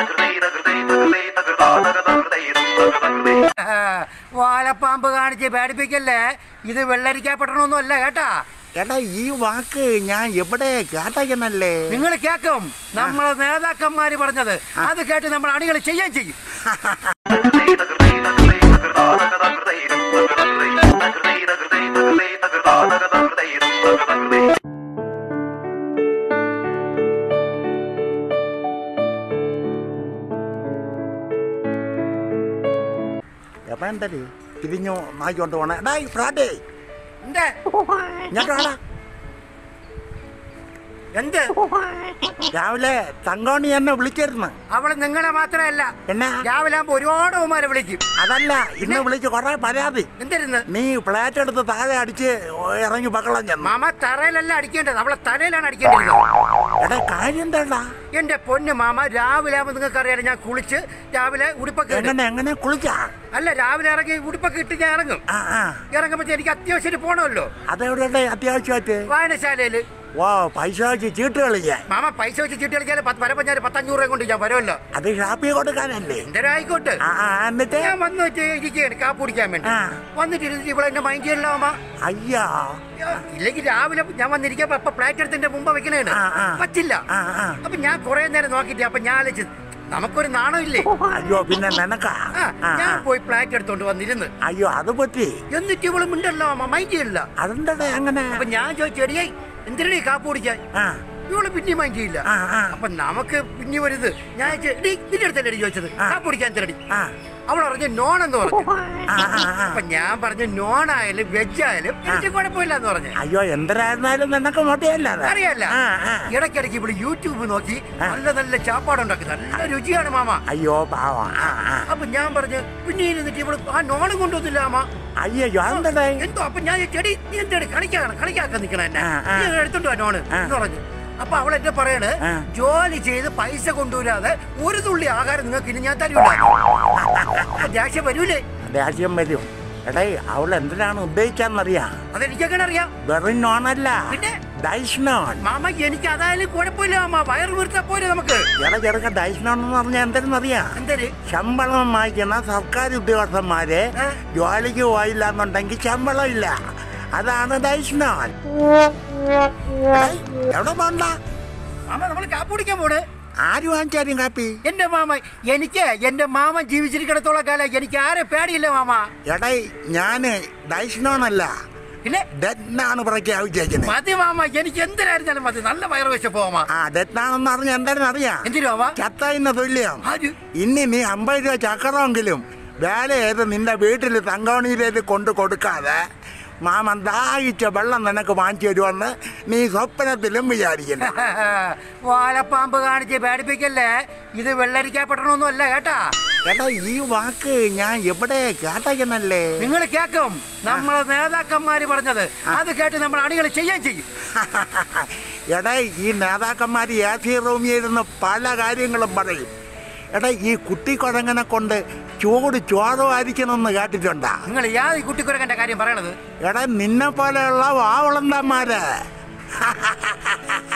വാലപ്പാമ്പ് കാണിച്ച് പേടിപ്പിക്കല്ലേ ഇത് വെള്ളരിക്കപ്പെട്ടണമൊന്നും അല്ല കേട്ടാ എടാ ഈ വാക്ക് ഞാൻ എവിടെ കേട്ടകനല്ലേ നിങ്ങൾ കേക്കും നമ്മളെ നേതാക്കന്മാര് പറഞ്ഞത് അത് കേട്ട് നമ്മൾ അണികൾ ചെയ്യുകയും ചെയ്യും എപ്പ എന്തര് തിരിഞ്ഞു നായിക്കൊണ്ട് പോണേ എടാ ഈ ഫ്രാഡേ എന്തേ ഞാൻ കാണാ എന്ത് രാവിലെ തങ്കോണി എന്നെ വിളിച്ചിരുന്നു അവള് നിങ്ങളെ മാത്രമല്ല എന്നാ രാവിലെ ആകുമ്പോ ഒരുപാട് ഉമാരെ വിളിക്കും അതല്ല ഇന്ന് വിളിച്ച് കൊറേ പരാതി എന്തിരുന്ന് നീ ഫ്ലാറ്റ് എടുത്ത് താഴെ അടിച്ച് ഇറങ്ങി ബക്കളം ചെന്നു മാമ തറയിലല്ല അടിക്കേണ്ടത് അവളെ തലയിലാണ് അടിക്കേണ്ടത് എടാ കാര്യം എന്താടാ എന്റെ പൊന്ന് മാമ രാവിലെ ആകുമ്പോ നിങ്ങൾക്ക് അറിയാലോ ഞാൻ കുളിച്ച് രാവിലെ ഉടുപ്പൊക്കെ ഇടും. എങ്ങനെ എങ്ങനെ കുളിച്ചാ അല്ല രാവിലെ ഇറങ്ങി ഉടുപ്പൊക്കെ ഇട്ട് ഞാൻ ഇറങ്ങും ആ ആ ഇറങ്ങുമ്പോ എനിക്ക് അത്യാവശ്യം പോണമല്ലോ അതെവിടെ അത്യാവശ്യമായിട്ട് വായനശാലയില് വാ പൈസ വെച്ച് ചീട്ട് കളിക്കാൻ മാമ പൈസ വെച്ച് ചീട്ട് കളിച്ചാൽ പത്ത് വരപ്പോ ഞാൻ പത്തഞ്ഞൂറ് രൂപ കൊണ്ട് ഞാൻ വരുമല്ലോ അത് ഷാപ്പി കൊടുക്കാനല്ലേ എന്തരായിക്കോട്ടെ ആ ആ എന്നിട്ട് ഞാൻ വന്ന് വെച്ച് ഇരിക്കുകയാണ് കാപ്പ് കുടിക്കാൻ വേണ്ടി ആ. വന്നിട്ട് ഇരുന്നിട്ട് ഇവിടെ എന്നെ മൈൻഡ് ചെയ്യല്ലോ അമ്മ അയ്യാ ഇല്ലെങ്കിൽ രാവിലെ ഞാൻ വന്നിരിക്കുമ്പോ അപ്പൊ പ്ലേറ്റ് എടുത്തിന്റെ മുമ്പ് വെക്കണേണ് ആ, ആ. പറ്റില്ല ആ ആ അപ്പൊ ഞാൻ കുറെ നേരം നോക്കിട്ട് അപ്പൊ ഞാൻ ആലോചിച്ചു നമുക്കൊരു നാണം ഇല്ലേ അയ്യോ പിന്നെ നിനക്കാ ആ, ആ, ഞാൻ ആ. പോയി പ്ലേറ്റ് എടുത്തോണ്ട് വന്നിരുന്ന് അയ്യോ അത് പറ്റി എന്നിട്ട് ഇവള് മിണ്ടല്ലോ അമ്മ മൈൻഡ് ചെയ്യില്ല അതെന്താ അങ്ങനെ അപ്പൊ ഞാൻ ചോദിച്ചു എടിയായി എന്തിനടി കാപ്പ് കുടിക്കാൻ ആ ഇവള് പിന്നെ മൈൻഡ് ചെയ്യില്ല ആ ആ അപ്പൊ നമുക്ക് പിന്നെ വരുത് ഞാൻ ചോദിച്ചു, "എടീ, നിന്റെ അടുത്തല്ലേ ചോദിച്ചത് ആ. കാപ്പ് കുടിക്കാൻ തരടി ആ അവൾ പറഞ്ഞു നോൺ എന്ന് പറഞ്ഞു ആ ആ ആ അപ്പൊ ഞാൻ പറഞ്ഞു നോൺ ആയാലും വെജ് ആയാലും എനിക്ക് കുഴപ്പമില്ല എന്ന് പറഞ്ഞു അയ്യോ എന്തരായിരുന്നാലും നിനക്ക് മൊട്ടയല്ല അത്. അറിയാല്ല ആ ആ ഇടയ്ക്കിടയ്ക്ക് ഇവിടെ യൂട്യൂബ് നോക്കി ആ. നല്ല നല്ല ചാപ്പാടുണ്ടാക്കി നല്ല രുചിയാണ് മാമ അയ്യോ പാവം ആ ആ അപ്പൊ ഞാൻ പറഞ്ഞു പിന്നെ ഇരുന്നിട്ട് ഇവള് ആ നോണും കൊണ്ടുവന്നില്ല മാമ അയ്യോ അതെന്താ എന്തോ അപ്പൊ ഞാൻ ചെടി നീ എന്താണ് കളിക്കാണ് കളിക്കാക്കാൻ നിക്കണ എന്നെ ആ, ആ. നീ അങ്ങ് എടുത്തോണ്ട് വാ നോണ് ആ. എന്ന് പറഞ്ഞു അപ്പൊ അവൾ എന്നെ പറയണ് ആ. ജോലി ചെയ്ത് പൈസ കൊണ്ടുവരാതെ ഒരു തുള്ളി ആഹാരം നിങ്ങൾക്ക് ഇനി ഞാൻ തരൂല അപ്പൊ ദേഷ്യം വരൂലേ ദേഷ്യം വരും എടേ അവൾ എന്തിനാണ് ഉദ്ദേശിച്ചെന്നറിയാം അതെനിക്കൊക്കെ അറിയാം വെറും നോണല്ല പിന്നെ? ഡൈസ്നോൺ മാമ എനിക്ക് അതായാലും കുഴപ്പമില്ല മാമ വയറ് വീർത്താ പോരെ നമുക്ക് ഇട ചെറുക്ക ഡൈസ്നോൺ എന്ന് പറഞ്ഞാൽ എന്തെന്നറിയാം എന്തര് ശമ്പളം വാങ്ങിക്കുന്ന സർക്കാർ ഉദ്യോഗസ്ഥന്മാര് ഏ? ജോലിക്ക് പോയില്ല എന്നുണ്ടെങ്കിൽ ശമ്പളം ഇല്ല അതാണ് ഡൈസ്നോൺ എടേ, എവിടെ പോണ്ട മാമ നമ്മൾ കാപ്പ് കുടിക്കാൻ പോണ് ആര് വാങ്ങിച്ചാലും കാപ്പി എന്റെ മാമ എനിക്ക് എന്റെ മാമൻ ജീവിച്ചിരിക്കണത്തോളം കാലം എനിക്ക് ആരെ പേടിയില്ല മാമ എടേ ഞാന് ഡൈസ്നോൺ അല്ല പിന്നെ ഡെറ്റാണ് പ്രഖ്യാപിച്ചേക്കുന്നത് മതി മാമ എനിക്ക് എന്തിനായിരുന്നാലും മതി നല്ല വയറ് വെച്ച പോവാ ആ ഡെറ്റാണെന്ന് അറിഞ്ഞ എന്തായാലും അറിയാം എന്തിനു മാമ ചത്തയിന്ന് തുല്യം ആര് ഇനി നീ അമ്പത് രൂപ ചക്കറമെങ്കിലും വേല ചെയ്ത് നിന്റെ വീട്ടിൽ തങ്കോണിയിലേക്ക് കൊണ്ട് കൊടുക്കാതെ മാമൻ ദാഹിച്ച വെള്ളം നിനക്ക് വാങ്ങിച്ചു തരുമെന്ന് നീ സ്വപ്നത്തിലും വിചാരിക്കില്ല വാലപ്പാമ്പ് കാണിച്ച് പേടിപ്പിക്കല്ലേ ഇത് വെള്ളരിക്കപ്പെട്ടണമൊന്നും അല്ല കേട്ടാ എടാ ഈ വാക്ക് ഞാൻ എവിടെ കേട്ടകനല്ലേ നിങ്ങൾ കേക്കും നമ്മളെ നേതാക്കന്മാര് പറഞ്ഞത് അത് കേട്ട് നമ്മൾ അണികൾ ചെയ്യുകയും ചെയ്യും എടാ ഈ നേതാക്കന്മാർ എ സി റൂമിൽ ഇരുന്ന് പല കാര്യങ്ങളും പറയും എടാ ഈ കുട്ടിക്കൊരങ്ങനെ കൊണ്ട് ചൂട് ചോറമായിരിക്കണമെന്ന് കേട്ടിട്ടുണ്ടാ നിങ്ങൾ യാത് ഈ കുട്ടിക്കുരങ്ങന്റെ കാര്യം പറയണത് എടാ നിന്നെ പോലെയുള്ള വാവളന്തന്മാര്